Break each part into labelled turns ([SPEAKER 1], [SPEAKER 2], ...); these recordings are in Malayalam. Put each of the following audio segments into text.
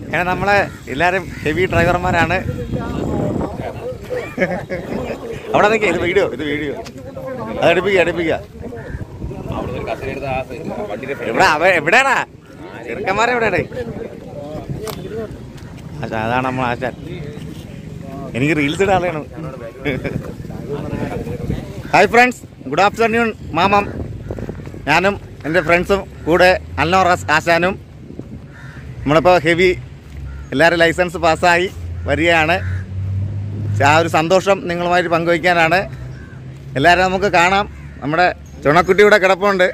[SPEAKER 1] അങ്ങനെ നമ്മളെ എല്ലാവരും ഹെവി ഡ്രൈവർമാരാണ് അവിടെ നിൽക്കുക ഇത് വീഡിയോ ഇത് വീഡിയോ അത് അടുപ്പിക്കുക അടുപ്പിക്കുക
[SPEAKER 2] അവിടുന്ന് ഒരു കസേര എടുത്ത് ആ വണ്ടിയുടെ
[SPEAKER 1] എവിടെ അവ എവിടെയാടാ ചെറുക്കന്മാരെ എവിടെയാണ് ആശാ അതാണ് നമ്മൾ ആശാൻ എനിക്ക് റീൽസ് ഇടാതെയാണ് ഹായ് ഫ്രണ്ട്സ് ഗുഡ് ആഫ്റ്റർനൂൺ മാമം ഞാനും എൻ്റെ ഫ്രണ്ട്സും കൂടെ അൽനോറാസ് ആശാനും നമ്മളിപ്പോൾ ഹെവി എല്ലാവരും ലൈസൻസ് പാസ്സായി വരികയാണ് ആ ഒരു സന്തോഷം നിങ്ങളുമായിട്ട് പങ്കുവയ്ക്കാനാണ് എല്ലാവരും നമുക്ക് കാണാം നമ്മുടെ ചുണക്കുട്ടി ഇവിടെ കിടപ്പുണ്ട്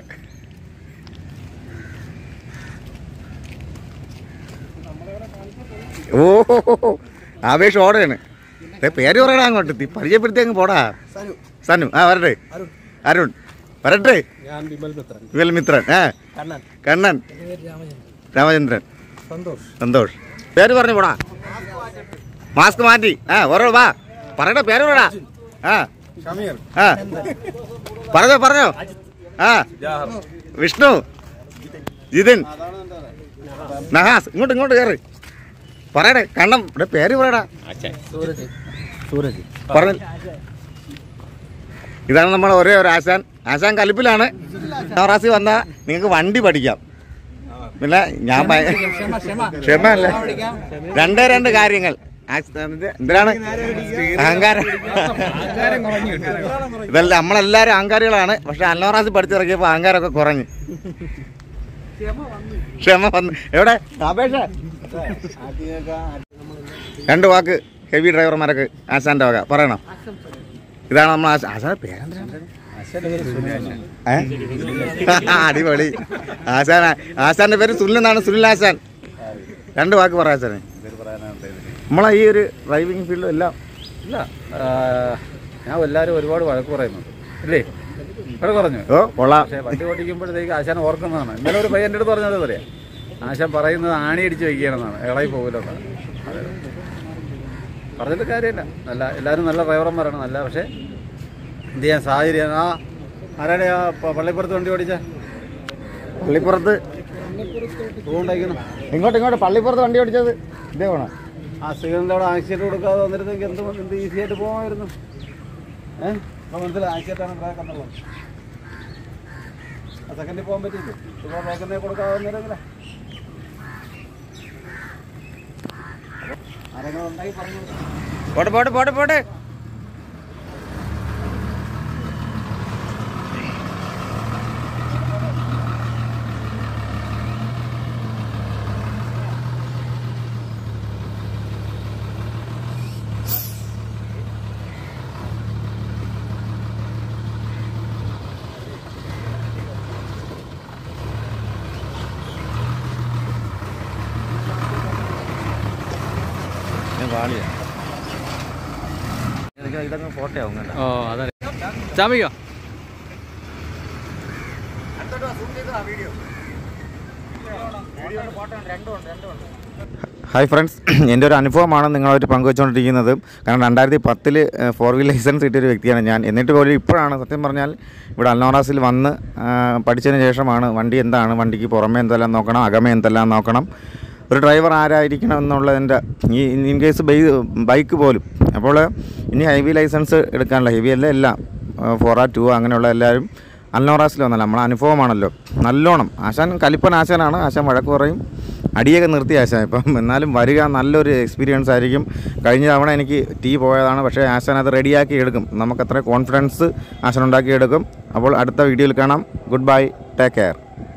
[SPEAKER 1] ഓ ആവേശം ഓടെയാണ് ദേ പേര് പറയടാ അങ്ങോട്ട് തി- പരിചയപ്പെടുത്തി അങ്ങ് പോടാ സനു ആ വരട്ടെ അരുൺ വരട്ടെ
[SPEAKER 3] ഞാൻ വിമൽ മിത്രൻ
[SPEAKER 1] വിമൽ മിത്രൻ ആ
[SPEAKER 3] കണ്ണൻ
[SPEAKER 1] കണ്ണൻ രാമചന്ദ്രൻ
[SPEAKER 3] സന്തോഷ്
[SPEAKER 1] സന്തോഷ് പേര് പറഞ്ഞു പോടാ മാസ്ക് മാറ്റി ആ ഓരോ വാ പറയടാ പേര് പറയടാ ആ
[SPEAKER 3] ഷമീർ
[SPEAKER 1] ആ പറഞ്ഞോ പറഞ്ഞോ ആ വിഷ്ണു ജിതിൻ നഹാസ് ഇങ്ങോട്ട് ഇങ്ങോട്ട് കയറി പറയടേ കണ്ണം ഇവിടെ പേര് പറയടാ
[SPEAKER 3] സൂരജ് സൂരജ്
[SPEAKER 1] പറഞ്ഞു ഇതാണ് നമ്മൾ ഒരേ ഒരു ആശാൻ ആശാൻ കലിപ്പിലാണ് നവറാസി വന്നാൽ നിങ്ങൾക്ക് വണ്ടി പഠിക്കാം പിന്നെ ഞാൻ ഭയ- ക്ഷമ അല്ല രണ്ടേ രണ്ട് കാര്യങ്ങൾ ആക്സ്- ഇത് എന്തിനാണ് അഹങ്കാരം ഇതല്ല നമ്മളെല്ലാവരും അഹങ്കാരികളാണ് പക്ഷെ അൽനോറാസി പഠിച്ചിറക്കിയപ്പോൾ അഹങ്കാരമൊക്കെ കുറഞ്ഞു ക്ഷമ വന്ന് എവിടെ അപേക്ഷ രണ്ട് വാക്ക് ഹെവി ഡ്രൈവർമാരൊക്കെ ആശാന്റെ വക പറയണം ഇതാണ് നമ്മൾ ആശാ ആശാന്റെ പേരെന്താണ് ഏ? അടിപൊളി ആശാന ആശാന്റെ പേര് സുനിൽ എന്നാണ് സുനിൽ ആശാൻ രണ്ട് വാക്ക് പറ ആശാനെ നമ്മളെ ഈ ഒരു ഡ്രൈവിംഗ് ഫീൽഡും എല്ലാം
[SPEAKER 4] ഇല്ല ആ, ഞാൻ എല്ലാവരും ഒരുപാട് വഴക്ക് പറയുന്നുണ്ട് ഇല്ലേ വഴക്ക് പറഞ്ഞു
[SPEAKER 1] ഓ കൊള്ളാം
[SPEAKER 4] പക്ഷേ വണ്ടി ഓടിക്കുമ്പോഴത്തേക്ക് ആശാൻ ഓർക്കുന്നതാണ് ഇന്നലെ ഒരു പയ്യൻ്റെ അടുത്ത് പറഞ്ഞത് പറയാം ആശാൻ പറയുന്നത് ആണി അടിച്ച് വയ്ക്കുകയാണെന്നാണ് ഇളകി പോകില്ലെന്നാണ് അതെ പറഞ്ഞിട്ട് കാര്യമില്ല നല്ല എല്ലാവരും നല്ല ഡ്രൈവർമാരാണ് നല്ല പക്ഷേ എന്ത് ചെയ്യാൻ സാഹചര്യം ആ ആരാടെ ആ പ- പള്ളിപ്പുറത്ത് വണ്ടി ഓടിച്ച
[SPEAKER 1] പള്ളിപ്പുറത്ത്
[SPEAKER 4] ഉണ്ടായിരിക്കുന്നു
[SPEAKER 1] ഇങ്ങോട്ട് ഇങ്ങോട്ട് പള്ളിപ്പുറത്ത് വണ്ടി ഓടിച്ചത് ഇതേ വേണം
[SPEAKER 4] ആ സ്ത്രീകളുടെ അവിടെ ആക്സിഡന്റ് കൊടുക്കാതെ വന്നിരുന്നെങ്കിൽ എന്ത് എന്ത് ഈസി ആയിട്ട് പോകുമായിരുന്നു ഏഹ് അപ്പോൾ മനസ്സിലായി ആക്സിഡൻ്റാണ് ബ്രേക്ക് എന്നുള്ളത് ആ സെക്കൻഡിൽ പോകാൻ പറ്റിയില്ലേ ഇപ്പോൾ ബ്രേക്കിനെ കൊടുക്കാതെ വന്നിരുന്നില്ല ആരെങ്കിലും ഉണ്ടെങ്കിൽ പറഞ്ഞു കൊടുക്കാം.
[SPEAKER 1] പോട്ടെ പോട്ടെ പോട്ടെ പോട്ടെ ഇതങ്ങ് ഫോട്ടോ ആവും കേട്ടോ
[SPEAKER 3] ഓ അതെ ചാമിക്കോ
[SPEAKER 1] ഹായ് ഫ്രണ്ട്സ് എൻ്റെ ഒരു അനുഭവമാണ് നിങ്ങളായിട്ട് പങ്കുവെച്ചുകൊണ്ടിരിക്കുന്നത് കാരണം രണ്ടായിരത്തി പത്തിൽ ഫോർ വീൽ ലൈസൻസ് കിട്ടിയൊരു വ്യക്തിയാണ് ഞാൻ എന്നിട്ട് പോലും ഇപ്പോഴാണ് സത്യം പറഞ്ഞാൽ ഇവിടെ അൽനോറാസിൽ വന്ന് ആ, പഠിച്ചതിന് ശേഷമാണ് വണ്ടി എന്താണ് വണ്ടിക്ക് പുറമേ എന്തെല്ലാം നോക്കണം അകമേ എന്തെല്ലാം നോക്കണം ഒരു ഡ്രൈവർ ആരായിരിക്കണം എന്നുള്ളതിൻ്റെ ഈ ഇൻ കേസ് ബൈ ബൈക്ക് പോലും അപ്പോൾ ഇനി ഹെവി ലൈസൻസ് എടുക്കാനുള്ള ഹെവി അല്ല എല്ലാം ഫോർ ആ ടു അങ്ങനെയുള്ള എല്ലാവരും അൽനോറാസിൽ വന്നല്ലോ നമ്മളെ അനുഭവമാണല്ലോ നല്ലോണം ആശാൻ കലിപ്പൻ ആശാനാണ് ആശാൻ വഴക്ക് പറയും അടിയൊക്കെ നിർത്തി ആശാൻ ഇപ്പം എന്നാലും വരിക നല്ലൊരു എക്സ്പീരിയൻസ് ആയിരിക്കും കഴിഞ്ഞ തവണ എനിക്ക് ടീ പോയതാണ് പക്ഷേ ആശാൻ അത് റെഡിയാക്കി എടുക്കും നമുക്കത്ര കോൺഫിഡൻസ് ആശാൻ ഉണ്ടാക്കി എടുക്കും അപ്പോൾ അടുത്ത വീഡിയോയിൽ കാണാം ഗുഡ് ബൈ ടേക്ക് കെയർ